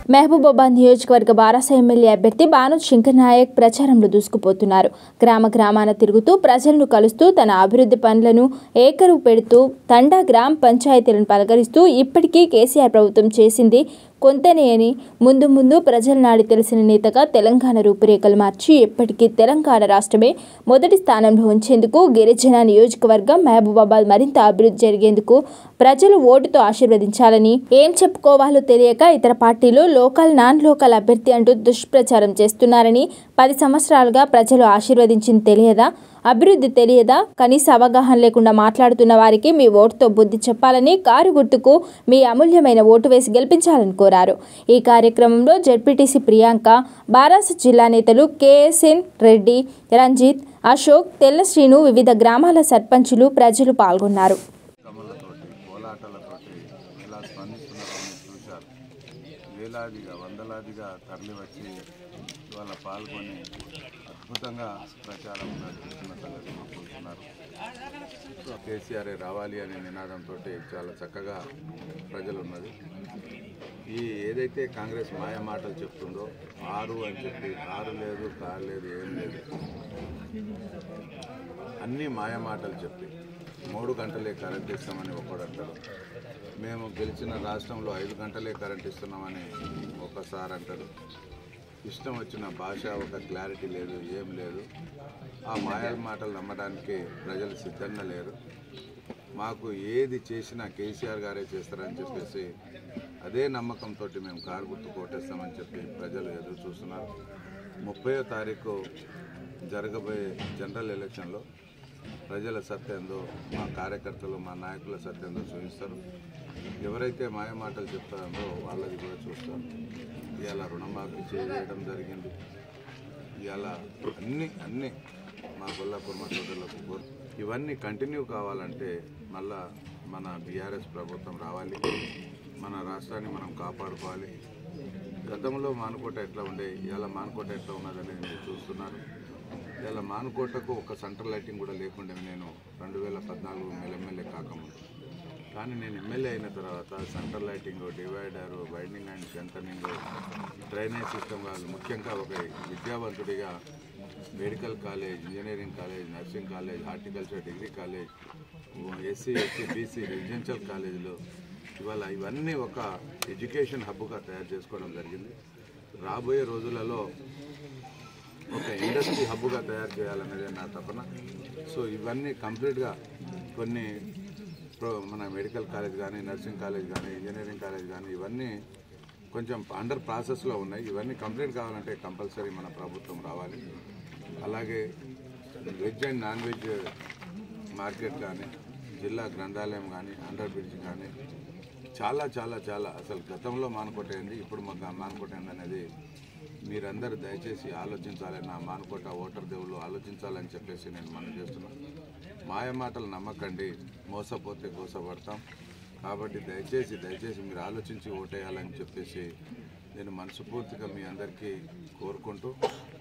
మహబూబాబాద్ నియోజకవర్గ బారాస ఎమ్మెల్యే అభ్యర్థి బాను శంకర్ నాయక్ ప్రచారంలో దూసుకుపోతున్నారు గ్రామ గ్రామాన తిరుగుతూ ప్రజలను కలుస్తూ తన అభివృద్ధి పనులను ఏకరువు పెడుతూ తండా గ్రామ పంచాయతీలను పలకరిస్తూ ఇప్పటికీ కేసీఆర్ ప్రభుత్వం చేసింది కొంతనే అని ముందు ముందు ప్రజల నాడి తెలిసిన నేతగా తెలంగాణ రూపురేఖలు మార్చి ఎప్పటికీ తెలంగాణ రాష్ట్రమే మొదటి స్థానంలో ఉంచేందుకు గిరిజన నియోజకవర్గం మహబూబాబాద్ మరింత అభివృద్ధి జరిగేందుకు ప్రజలు ఓటుతో ఆశీర్వదించాలని ఏం చెప్పుకోవాలో తెలియక ఇతర పార్టీలు లోకల్ నాన్ లోకల్ అభ్యర్థి అంటూ దుష్ప్రచారం చేస్తున్నారని పది సంవత్సరాలుగా ప్రజలు ఆశీర్వదించింది తెలియదా అభివృద్ధి తెలియదా కనీస అవగాహన లేకుండా మాట్లాడుతున్న వారికి మీ ఓటుతో బుద్ధి చెప్పాలని కారు గుర్తుకు మీ అమూల్యమైన ఓటు వేసి గెలిపించాలని కోరారు ఈ కార్యక్రమంలో జెడ్పీటీసీ ప్రియాంక బారాస జిల్లా నేతలు కేఎస్ఎన్ రెడ్డి రంజిత్ అశోక్ తెల్ల శ్రీను వివిధ గ్రామాల సర్పంచులు ప్రజలు పాల్గొన్నారు కమలతోటి కోలాటలతోటి ఎలా స్పందిస్తున్నారో మీరు చూశారు వేలాదిగా వందలాదిగా తరలి వచ్చి ఇవాళ పాల్గొని అద్భుతంగా ప్రచారం నడిపిస్తున్న సంగతి మనం చూస్తున్నారు సో కేసీఆర్ రావాలి అనే నినాదంతో చాలా చక్కగా ప్రజలు ఉన్నది ఈ ఏదైతే కాంగ్రెస్ మాయ మాటలు చెప్తుందో ఆరు అని చెప్పి ఆరు లేదు కారు లేదు ఏం లేదు అన్నీ మాయ మాటలు చెప్పి మూడు గంటలే కరెంట్ ఇస్తామని ఒకడు అంటాడు మేము గెలిచిన రాష్ట్రంలో ఐదు గంటలే కరెంట్ ఇస్తున్నామని ఒకసారి అంటాడు ఇష్టం వచ్చిన భాష ఒక క్లారిటీ లేదు ఏం లేదు ఆ మాయ మాటలు నమ్మడానికి ప్రజలు సిద్ధంగా లేరు మాకు ఏది చేసినా కేసీఆర్ గారే చేస్తారని చెప్పేసి అదే నమ్మకంతో మేము కారు గుర్తు కోటేస్తామని చెప్పి ప్రజలు ఎదురు చూస్తున్నారు ముప్పయో తారీఖు జరగబోయే జనరల్ ఎలక్షన్లో ప్రజల సత్యందో మా కార్యకర్తలు మా నాయకుల సత్యందో చూపిస్తారు ఎవరైతే మాయ మాటలు చెప్తారో వాళ్ళది కూడా చూస్తారు ఇవాళ రుణమాఫీ చేయడం జరిగింది ఇవాళ అన్ని అన్ని మా కొల్లాపూర్ మా సోదరులకు కోరు ఇవన్నీ కంటిన్యూ కావాలంటే మళ్ళా మన బీఆర్ఎస్ ప్రభుత్వం రావాలి మన రాష్ట్రాన్ని మనం కాపాడుకోవాలి గతంలో మానుకోట ఎట్లా ఉండే ఇవాళ మానుకోట ఎట్లా ఉన్నదనేది మీరు చూస్తున్నారు ఇవాళ మానుకోటకు ఒక సెంట్రల్ లైటింగ్ కూడా లేకుండా నేను రెండు వేల పద్నాలుగు ఎమ్మెల్యే కాకముందు కానీ నేను ఎమ్మెల్యే అయిన తర్వాత central lighting divider binding and strengthening drainage system వాళ్ళు ముఖ్యంగా ఒక విద్యావంతుడిగా medical college engineering college nursing college horticulture degree college SC SC BC residential కాలేజీలు ఇవాళ ఇవన్నీ ఒక ఎడ్యుకేషన్ హబ్గా తయారు చేసుకోవడం జరిగింది రాబోయే రోజులలో ఒక ఇండస్ట్రీ హబ్గా తయారు చేయాలనేది నా తపన సో ఇవన్నీ కంప్లీట్గా కొన్ని ప్రో- మన మెడికల్ కాలేజ్ కానీ నర్సింగ్ కాలేజ్ కానీ ఇంజనీరింగ్ కాలేజ్ కానీ ఇవన్నీ కొంచెం అండర్ ప్రాసెస్లో ఉన్నాయి ఇవన్నీ కంప్లీట్ కావాలంటే కంపల్సరీ మన ప్రభుత్వం రావాలి అలాగే veg and non veg market కానీ జిల్లా గ్రంథాలయం కానీ అండర్ బ్రిడ్జ్ కానీ చాలా చాలా చాలా అసలు గతంలో మానుకోట ఏంది ఇప్పుడు మాకు మానుకోట ఏంది అనేది మీరందరూ దయచేసి ఆలోచించాలని నా మానుకోట ఓటర్ దేవుళ్ళు ఆలోచించాలని చెప్పేసి నేను మనం చేస్తున్నాను మాయ మాటలు నమ్మకండి మోసపోతే గోసపడతాం కాబట్టి దయచేసి దయచేసి మీరు ఆలోచించి ఓటేయాలని చెప్పేసి నేను మనస్ఫూర్తిగా మీ అందరికీ కోరుకుంటూ